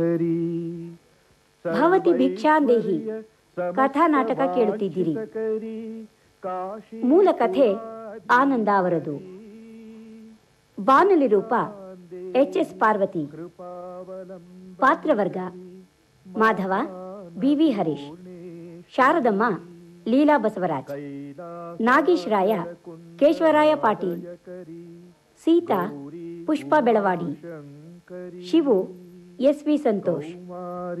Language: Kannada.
ಭವತಿ ಭಿಕ್ಷಾಂದೇಹಿ ಕಥಾ ನಾಟಕ ಕೇಳುತ್ತಿದ್ದೀರಿ ಮೂಲ ಕಥೆ ಆನಂದ ಅವರದು ಬಾನುಲಿ ರೂಪ ಎಚ್ ಎಸ್ ಪಾರ್ವತಿ ಪಾತ್ರವರ್ಗ Madhava B V Harish Sharadamma Leela Basavaraj Nagesh Raya Keshavaraya Patil Seetha Pushpa Belavadi Shivu S V Santosh